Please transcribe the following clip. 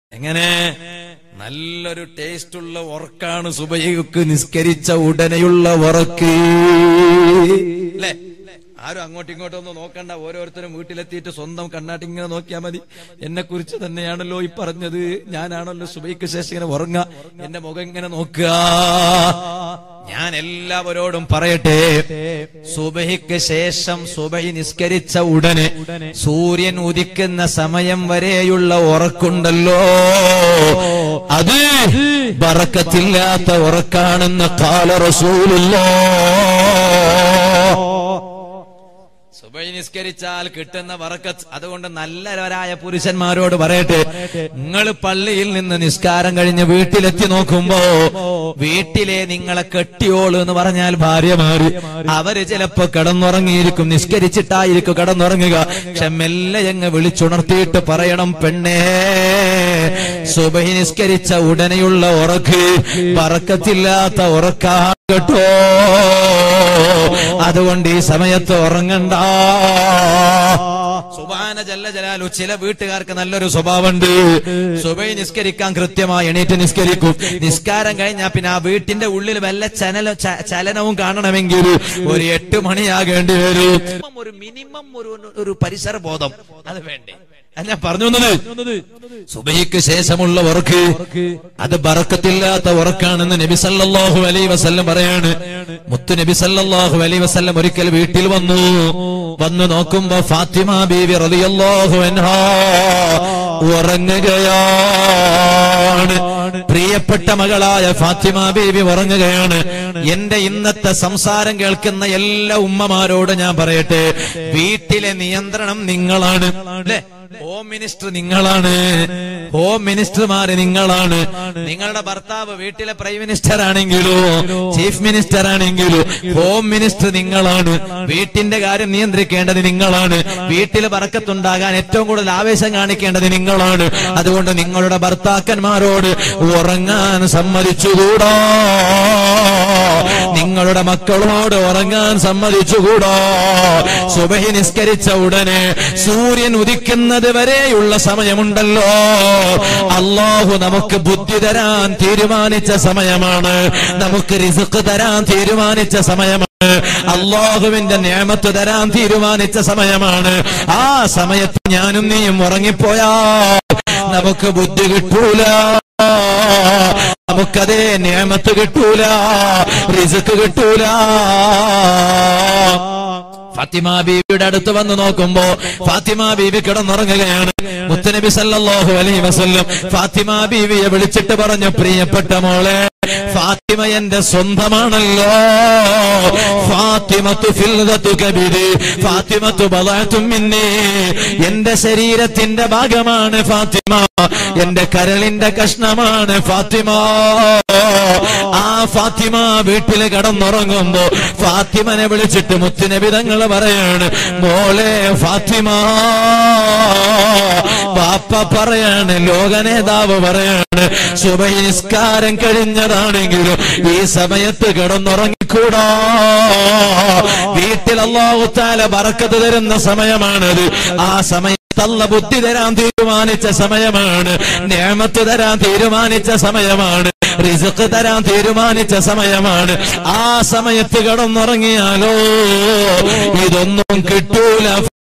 എങ്ങനെ നല്ലൊരു ടേസ്റ്റ് ഉള്ള ഉറക്കാണ് സുബൈക്ക് നിസ്കരിച്ച ഉടനെയുള്ള ഉറക്ക് അല്ലേ ആരും അങ്ങോട്ടും ഇങ്ങോട്ടും ഒന്നും നോക്കണ്ട ഓരോരുത്തരും വീട്ടിലെത്തിയിട്ട് സ്വന്തം കണ്ണാട്ടി ഇങ്ങനെ നോക്കിയാൽ മതി എന്നെ കുറിച്ച് തന്നെയാണല്ലോ ഈ പറഞ്ഞത് ഞാനാണല്ലോ സുബൈക്ക് ശേഷം ഇങ്ങനെ ഉറങ്ങുക എന്റെ മുഖം ഇങ്ങനെ നോക്കുക ഞാൻ എല്ലാവരോടും പറയട്ടെ സുബഹിക്ക് ശേഷം സുബഹി നിസ്കരിച്ച ഉടനെ സൂര്യൻ ഉദിക്കുന്ന സമയം വരെയുള്ള ഉറക്കുണ്ടല്ലോ അത് ബറക്കത്തില്ലാത്ത ഉറക്കാണെന്ന് കാല റസൂലുള്ളോ സുബഹി നിസ്കരിച്ചാൽ കിട്ടുന്ന വറക്കത്ത് അതുകൊണ്ട് നല്ലവരായ പുരുഷന്മാരോട് പറയട്ടെ നിങ്ങൾ പള്ളിയിൽ നിന്ന് നിസ്കാരം കഴിഞ്ഞ് വീട്ടിലെത്തി നോക്കുമ്പോ വീട്ടിലെ നിങ്ങളെ കെട്ടിയോള് എന്ന് പറഞ്ഞാൽ ഭാര്യമാര് അവര് ചിലപ്പോ കിടന്നുറങ്ങിയിരിക്കും നിസ്കരിച്ചിട്ടായിരിക്കും കിടന്നുറങ്ങുക പക്ഷെ മെല്ലെ എങ്ങ് വിളിച്ചുണർത്തിയിട്ട് പറയണം പെണ്ണേ സുബഹി നിസ്കരിച്ച ഉടനെയുള്ള ഉറക്ക് പറക്കത്തില്ലാത്ത ഉറക്കാണ് കേട്ടോ അതുകൊണ്ട് ഈ സമയത്ത് ഉറങ്ങണ്ട സുബാന ജല്ല ജലാലു ചില വീട്ടുകാർക്ക് നല്ലൊരു സ്വഭാവമുണ്ട് സുബൈ നിസ്കരിക്കാൻ കൃത്യമായി എണീറ്റ് നിസ്കരിക്കും നിസ്കാരം കഴിഞ്ഞാൽ പിന്നെ ആ വീട്ടിന്റെ ഉള്ളിൽ വല്ല ചനല ച- ചലനവും കാണണമെങ്കിൽ ഒരു എട്ട് മണിയാകേണ്ടി വരും ഒരു മിനിമം ഒരു ഒരു പരിസര ബോധം അത് വേണ്ടേ അത് ഞാൻ പറഞ്ഞു വന്നത് സുബൈക്ക് ശേഷമുള്ള ഉറക്ക് അത് ബറക്കത്തില്ലാത്ത ഉറക്കാണെന്ന് നബി സല്ലല്ലാഹു അലൈഹി വസല്ലം പറയാണ് മുത്തു നബി സല്ലല്ലാഹു അലൈഹി വസല്ലം ഒരിക്കൽ വീട്ടിൽ വന്നു വന്നു നോക്കുമ്പോ ഫാത്തിമ ബീവി റളിയല്ലാഹു അൻഹാ ഉറങ്ങുകയാണ് പ്രിയപ്പെട്ട മകളായ ഫാത്തിമ ബീവി ഉറങ്ങുകയാണ് എന്റെ ഇന്നത്തെ സംസാരം കേൾക്കുന്ന എല്ലാ ഉമ്മമാരോട് ഞാൻ പറയട്ടെ വീട്ടിലെ നിയന്ത്രണം നിങ്ങളാണ് അല്ലേ ഹോം മിനിസ്റ്റർ നിങ്ങളാണ് ഹോം മിനിസ്റ്റർമാര് നിങ്ങളാണ് നിങ്ങളുടെ ഭർത്താവ് വീട്ടിലെ പ്രൈം മിനിസ്റ്റർ ആണെങ്കിലോ ചീഫ് മിനിസ്റ്റർ ആണെങ്കിലോ ഹോം മിനിസ്റ്റർ നിങ്ങളാണ് വീട്ടിന്റെ കാര്യം നിയന്ത്രിക്കേണ്ടത് നിങ്ങളാണ് വീട്ടിൽ പറക്കത്തുണ്ടാകാൻ ഏറ്റവും കൂടുതൽ ആവേശം കാണിക്കേണ്ടത് നിങ്ങളാണ് അതുകൊണ്ട് നിങ്ങളുടെ ഭർത്താക്കന്മാരോട് ഉറങ്ങാൻ സമ്മതിച്ചുകൂടാ നിങ്ങളുടെ മക്കളോട് ഉറങ്ങാൻ സമ്മതിച്ചുകൂടാ സുബഹി നിസ്കരിച്ച ഉടനെ സൂര്യൻ ഉദിക്കുന്നത് വരെയുള്ള സമയമുണ്ടല്ലോ അള്ളാഹു നമുക്ക് ബുദ്ധി തരാൻ തീരുമാനിച്ച സമയമാണ് നമുക്ക് റിസുക്ക് തരാൻ തീരുമാനിച്ച സമയമാണ് അള്ളാഹുവിന്റെ നിയമത്ത് തരാൻ തീരുമാനിച്ച സമയമാണ് ആ സമയത്ത് ഞാനും നീയും ഉറങ്ങിപ്പോയാ നമുക്ക് ബുദ്ധി കിട്ടൂല നമുക്കതേ നിയമത്ത് കിട്ടൂല റിസുക്ക് കിട്ടൂല ഫാത്തിമ ബീവിയുടെ അടുത്ത് വന്ന് നോക്കുമ്പോ ഫാത്തിമ ബീവി കിടന്നുറങ്ങുകയാണ് മുത്തനബി സല്ലല്ലാഹു അലൈഹി വസല്ലം ഫാത്തിമ ബീവിയെ വിളിച്ചിട്ട് പറഞ്ഞു പ്രിയപ്പെട്ട മോളെ ഫാത്തിമ എന്റെ സ്വന്തമാണല്ലോ ഫാത്തിമത്തു ഫിൽദത്തു കബിരി ഫാത്തിമത്തു ബളഅത്തും മിന്നി എന്റെ ശരീരത്തിന്റെ ഭാഗമാണ് ഫാത്തിമ എന്റെ കരളിന്റെ കഷ്ണമാണ് ഫാത്തിമ ആ ഫാത്തിമ വീട്ടിൽ കടന്നുറങ്ങുമ്പോ ഫാത്തിമനെ വിളിച്ചിട്ട് മുത്തുനബിതങ്ങൾ പറയാണ് മോളെ ഫാത്തിമ പാപ്പ പറയാണ് ലോക നേതാവ് പറയാണ് സുബഹി നിസ്കാരം കഴിഞ്ഞതാണെങ്കിലും ഈ സമയത്ത് കിടന്നുറങ്ങിക്കൂടാ വീട്ടിൽ അള്ളാഹുത്താല ബറക്കത്ത് തരുന്ന സമയമാണത് ആ സമയം തള്ള ബുദ്ധി തരാൻ തീരുമാനിച്ച സമയമാണ് നിയമത്ത് തരാൻ തീരുമാനിച്ച സമയമാണ് റിസുക്ക് തരാൻ തീരുമാനിച്ച സമയമാണ് ആ സമയത്ത് കിടന്നുറങ്ങിയാലോ ഇതൊന്നും കിട്ടൂല